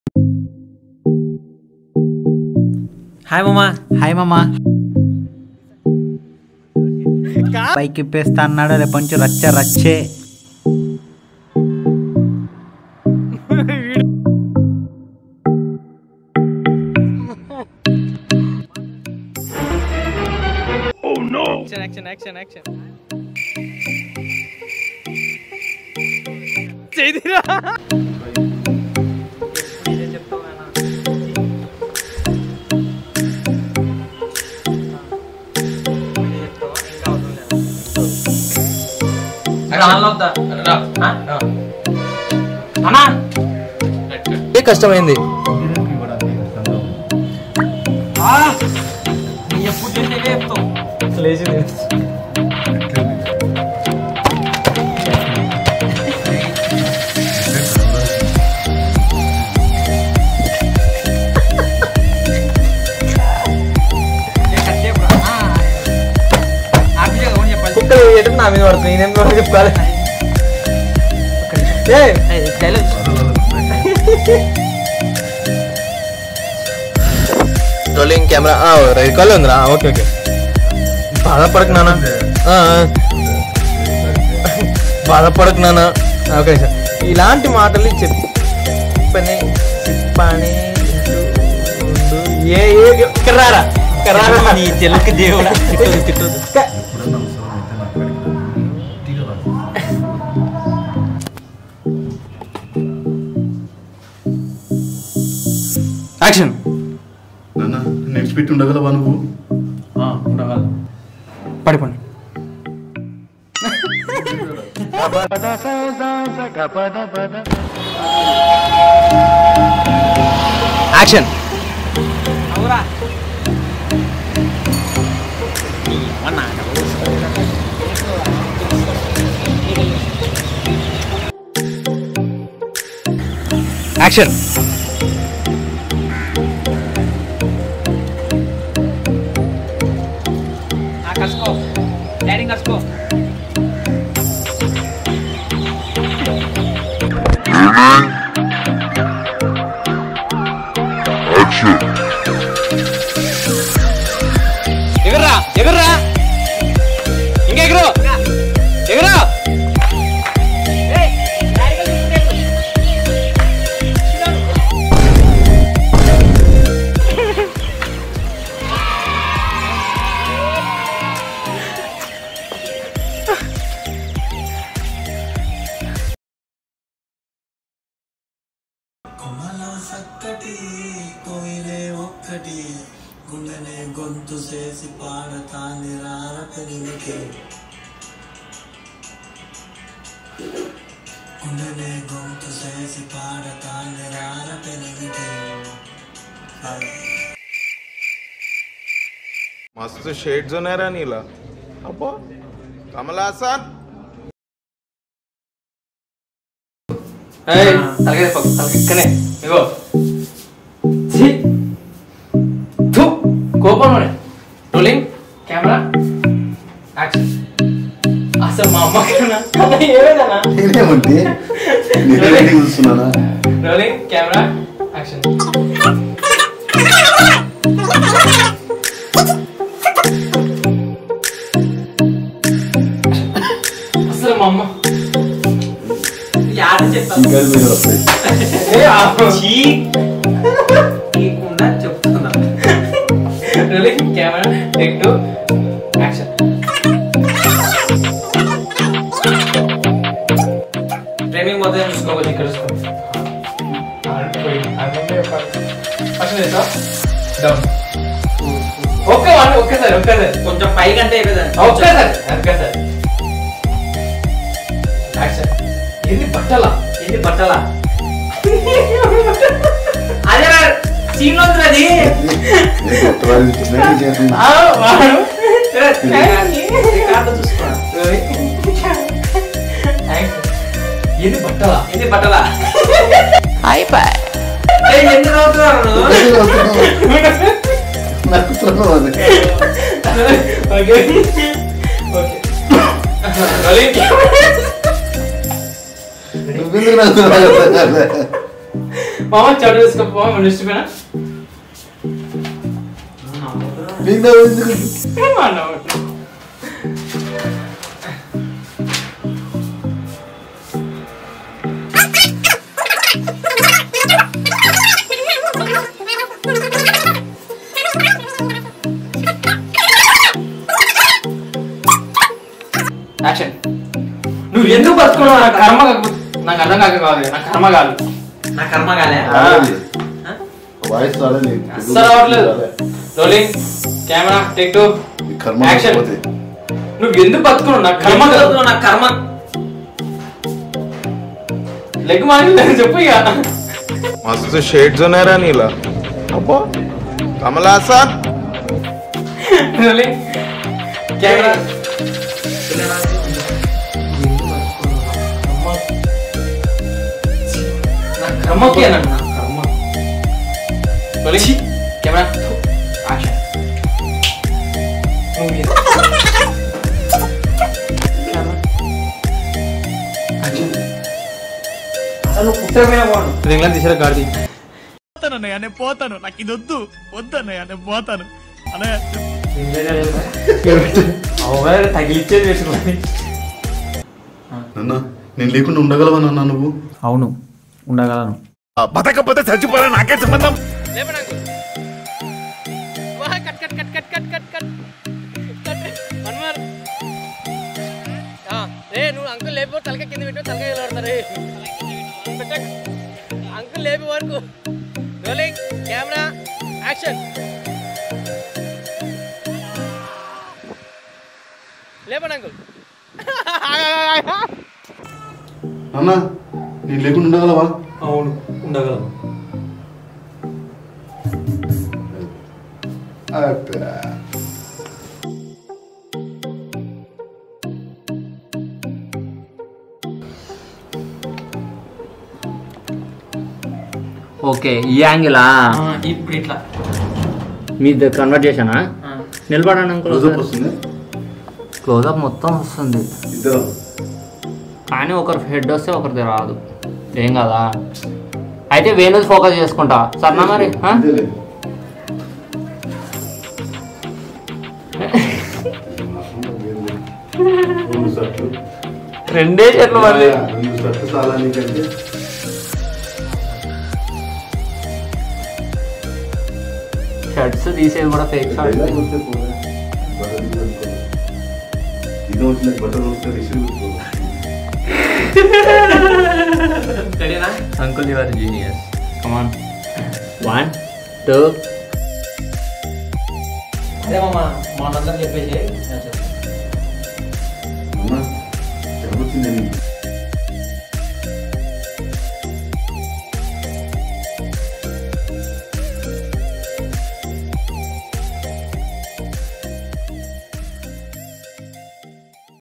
Hi మామా hi మామా పైకి ఇప్పేస్తా అన్నాడు రేపు నుంచి రచ్చ రచ్చే యాక్షన్ యాక్షన్ యాక్షన్ యాక్షన్ చేదిరా అన్నా ఏ కష్టమైంది ఎప్పుడు చేస్తే చెప్తావు కుక్కలు వేయటం నా మీద పడుతుంది నేనేం కూడా చెప్పాలి ఏ రోలింగ్ కెమెరా రైట్ కాల్ ఉందిరా ఓకే ఓకే బాధపడకు నాన్న ఆ, ఆ. బాధపడకు నాన్న ఓకే సార్ ఇలాంటి మాటలు చెప్పని చెప్పని ఏ ఏ ఇక్కడ రారా ఇక్కడ రారా నీ తెలుగు దేవుడా తిట్టదు తిట్టదు యాక్షన్ నాన్న నెక్స్ట్ పెట్టి ఉండగలవా నువ్వు ఉండగలదు పడిపోండి యాక్షన్ అవురా యాక్షన్ కసుకో డాడీ కసుకో ఎగర్రా ఎగర్రా ఇంకా ఎగరు ఎగరా చక్కటి కోయిలే ఒక్కటి గుండెనే గొంతు చేసి పాడతాంది రార పెరిగితే గుండెనే గొంతు చేసి పాడతాంది రార పెరిగితే मस्त शेड जो नाही राणीला अप्पा कमला असा తలకాయ తలకి ఇక్కనే ఇగో ఛీ! థు! కోపం రోలింగ్ కెమెరా యాక్షన్ అసలు మా అమ్మ కన్నా ఏమైందన్నా నేనేమంటే నేనే చూస్తున్నానా రోలింగ్ కెమెరా యాక్షన్ అసలు మా అమ్మ యాడ చెప్తాను ఇంకా మీరు వస్తాయి ఏ ఆ- చీ నీకుండా చెప్తున్నా rolling camera take two action training మొత్తం చూసుకోవచ్చు ఇక్కడ చూసుకో ఒక్క వన్ ఒక్కసారి ఒక్కసారి కొంచెం పైకంటే అయిపోయింది ఒక్కసారి ఒక్కసారి యాక్షన్ ఇది బట్టల ఇది బట్టల అదే సీన్ లో ఉంది అది నేను కొత్త వాళ్ళని చిన్నగా చేస్తున్నా ఆ, వాడు రికార్డు చూసుకో ఇది బట్టల ఇది బట్టల అయిపోయి ఎందుకు అవుతున్నారు నాకు త్వరగా ఉంది. ఓకే ఓకే నువ్వెందుకు నాకు త్వరగా వస్తుంది? మామ చెడు తీసుకో మామ లిస్ట్ పైన నీకు ఎందుకు యాక్షన్ నువ్వు ఎందుకు బతుకున్నావు నా కర్మ కాకపోతే నాకు అర్థం కాక కాదు నా కర్మ కాదు నా కర్మ కాలే వాయిస్ రాలే అస్సలు రావట్లేదు రోలింగ్ కెమెరా టేక్ టూ ఈ కర్మ Action. పోతే నువ్వు ఎందుకు బతుకున్నావు నా కర్మ కాదు నా కర్మ లెగ్ మారిందని చెప్పు ఇక मस्त शेड्स ఉన్నాయరా నీలా అబ్బా కమలాసన్ రోలింగ్ కెమెరా నా కర్మకి అన్నాడు నా కర్మ రోలింగ్ కెమెరా యాక్షన్ నువ్వు ఇది- అసలు నువ్వు పుట్టకపోయినా బాగుండు ఇది ఇంగ్లాండ్ తీసారా గాడి పోతానన్నయ్య నేను పోతాను నాకు ఇది వద్దు వద్దన్నయ్య నేను పోతాను అన్నయ్య అవగారు తగిలిచ్చేది వేసుకుని నాన్న నేను లేకుండా ఉండగలవా నాన్న నువ్వు అవును ఉండగలను బతకపోతే చచ్చిపోరా నాకే సంబంధం రే నువ్వు అంకుల్ లేపి తలక కింద పెట్టు తలక వెళ్ళాడుతా రే అంకుల్ లేపి వరకు రోలింగ్ కెమెరా యాక్షన్ లేపండి అంకుల్ నాన్న నేను లేకుండా ఉండగలవా అవును ఉండగలను అబ్బా. ఓకే ఈ యాంగిలా ఇప్పుడు ఇట్లా మీ కన్వర్ట్ చేశానా నిలబడండి అంకుల్ రోజు వస్తుంది క్లోజప్ మొత్తం వస్తుంది ఇద్దరు కానీ ఒకరు హెడ్ వస్తే ఒకరిది రాదు ఏం కదా అయితే వేణుది ఫోకస్ చేసుకుంటా సరేనా మరి ఆ? ఇదేలే. రెండు షర్ట్లు. రెండే చెట్లు మరి రెండు షర్ట్లు చాలా నీకంటే షర్ట్స్ తీసేది కూడా ఫేక్ షార్ట్ డైలాగ్ వస్తే పోలే. బట్టలు తీసుకో. ఇది వచ్చిన బట్టలు వస్తే రిసీవ్ రెడీనా uncle your genius come on one two అదే మామ మా అందరం చెప్పేసి అమ్మా వచ్చింది